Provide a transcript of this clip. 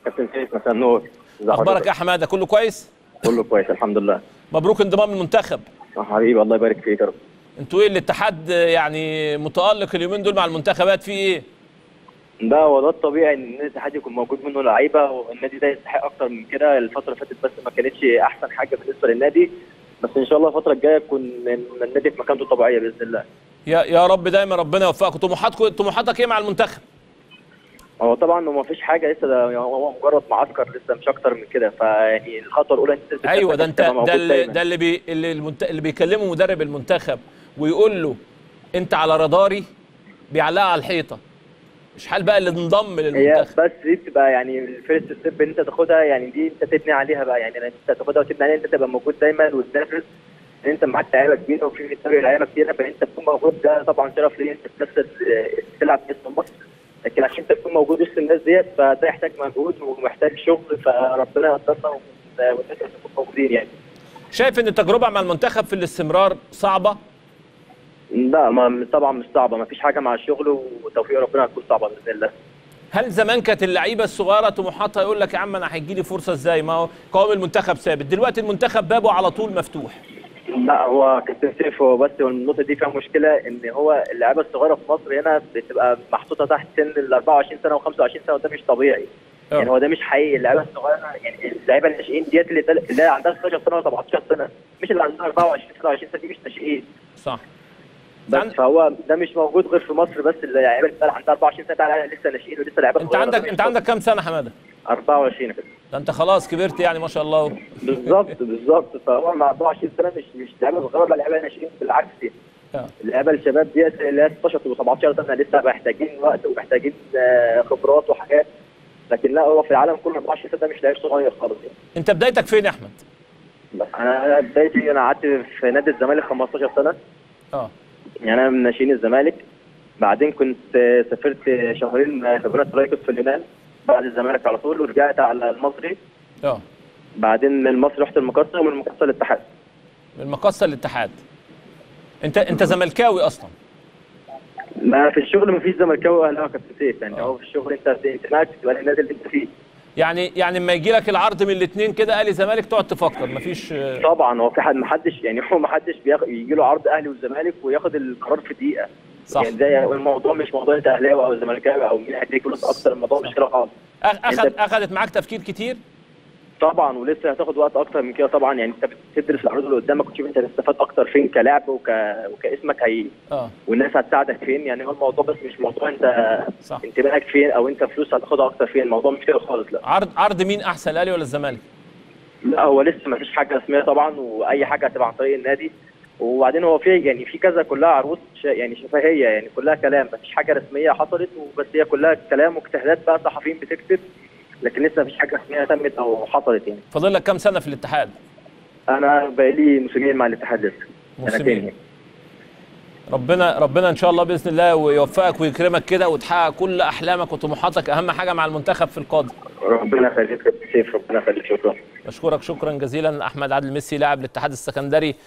كابتن سيف مساء النور ازي اخبارك حضرتك؟ يا حماده كله كويس كله كويس الحمد لله مبروك انضمام المنتخب يا حبيبي الله يبارك فيك يا رب انتوا ايه الاتحاد يعني متالق اليومين دول مع المنتخبات في ايه ده هو ده الطبيعي ان النادي الاتحاد يكون موجود منه لعيبه والنادي ده يستحق اكتر من كده الفتره اللي فاتت بس ما كانتش احسن حاجه بالنسبه للنادي بس ان شاء الله الفتره الجايه يكون النادي في مكانته الطبيعيه باذن الله يا يا رب دايما ربنا يوفقكم طموحاتكم طموحاتك ايه مع المنتخب هو طبعا هو ما فيش حاجه لسه ده هو مجرد معسكر لسه مش اكتر من كده فيعني الخطوه الاولى انت تثبت ايوه ده نفسك انت تبقى موجود ده اللي دايماً. ده اللي بي اللي, المنت... اللي بيكلمه مدرب المنتخب ويقول له انت على راداري بيعلقها على الحيطه مش حال بقى اللي انضم هي للمنتخب بس دي بتبقى يعني الفيرست ستيب ان انت تاخدها يعني دي انت تبني عليها بقى يعني انت تاخدها وتبني عليها انت تبقى موجود دايما وتنافس ان انت معاك لعيبه كبيره وفي في الدوري لعيبه كتيره فانت تكون موجود ده طبعا شرف ليا انت تمثل تلعب باسم مصر لكن عشان انت تكون موجود وسط الناس ديت فده يحتاج مجهود ومحتاج شغل فربنا يقدرنا والناس تكون موجودين يعني شايف ان التجربه مع المنتخب في الاستمرار صعبه لا ما طبعا مش صعبه ما فيش حاجه مع الشغل وتوفيق ربنا هتكون صعبه باذن الله هل زمان كانت اللعيبه الصغيره طموحاتها يقول لك يا عم انا هيجي لي فرصه ازاي ما هو قوام المنتخب ثابت دلوقتي المنتخب بابه على طول مفتوح لا هو كابتن سيف هو بس هو النقطه دي فيها مشكله ان هو اللعيبه الصغيره في مصر هنا بتبقى محطوطه تحت سن ال 24 سنه و25 سنه وده مش طبيعي آه. يعني هو ده مش حقيقي اللعيبه الصغيره يعني اللعيبه الناشئين ديت اللي اللي عندها 16 سنه و 17 سنه مش اللي عندها 24 سنه و20 سنه دي مش ناشئين صح بس عند- فهو ده مش موجود غير في مصر بس اللعيبه اللي عندها 24 سنه تعالى لسه ناشئين ولسه لعيبه انت صغيرة. عندك ده انت مش عندك كام سنه حماده 24 كده ده انت خلاص كبرت يعني ما شاء الله بالظبط بالظبط فهو مع 24 سنه مش مش لعيبه صغيره ولا لعيبه ناشئين بالعكس يعني. آه. اللعيبه الشباب ديت اللي هي 16 و17 سنه لسه محتاجين وقت ومحتاجين آه، خبرات وحاجات لكن لا هو في العالم كله 24 سنه ده مش لعيب صغير خالص يعني انت بدايتك فين يا احمد بس انا بدايتي انا قعدت في نادي الزمالك 15 سنه اه يعني انا من ناشئين الزمالك بعدين كنت آه، سافرت شهرين آه، خبرات ترايكوس في اليونان بعد الزمالك على طول ورجعت على المصري اه بعدين من المصري رحت المقصه ومن المقصه الاتحاد من المقصه للاتحاد انت انت زملكاوي اصلا ما في الشغل ما فيش زملكاوي واهلاوي يا كابتن سيف يعني آه. هو في الشغل انت انتمائك بتبقى للنادي اللي انت فيه يعني يعني لما يجي لك العرض من الاثنين كده اهلي زمالك تقعد تفكر مفيش طبعا هو في حد ما حدش يعني هو ما حدش بياخ... يجي له عرض اهلي والزمالك وياخد القرار في دقيقه صح يعني زي الموضوع مش موضوع انت اهلاوي او زملكاوي او مين هيديك فلوس اكتر الموضوع مش كده خالص أخ- اخد أنت- اخدت معاك تفكير كتير طبعا ولسه هتاخد وقت اكتر من كده طبعا يعني انت بتدرس العروض اللي قدامك وتشوف انت هتستفاد اكتر فين كلاعب وك... وكاسمك هي اه والناس هتساعدك فين يعني هو الموضوع بس مش موضوع انت صح انتمائك فين او انت فلوس هتاخدها اكتر فين الموضوع مش كده خالص لا عرض عرض مين احسن الاهلي ولا الزمالك لا هو لسه ما فيش حاجه رسميه طبعا واي حاجه هتبقى عن طريق النادي وبعدين هو في يعني في كذا كلها عروض ش- يعني شفهيه يعني كلها كلام ما فيش حاجه رسميه حصلت وبس هي كلها كلام واجتهادات بقى صحفيين بتكتب لكن لسه ما فيش حاجه رسميه تمت او حصلت يعني فاضل لك كام سنه في الاتحاد انا بقالي موسمين مع الاتحاد لسه موسمين. سنتين يعني. ربنا ربنا ان شاء الله باذن الله ويوفقك ويكرمك كده وتحقق كل احلامك وطموحاتك اهم حاجه مع المنتخب في القادم ربنا يخليك يا كابتن سيف ربنا يخليك شكرا بشكرك شكرا جزيلا احمد عادل ميسي لاعب الاتحاد السكندري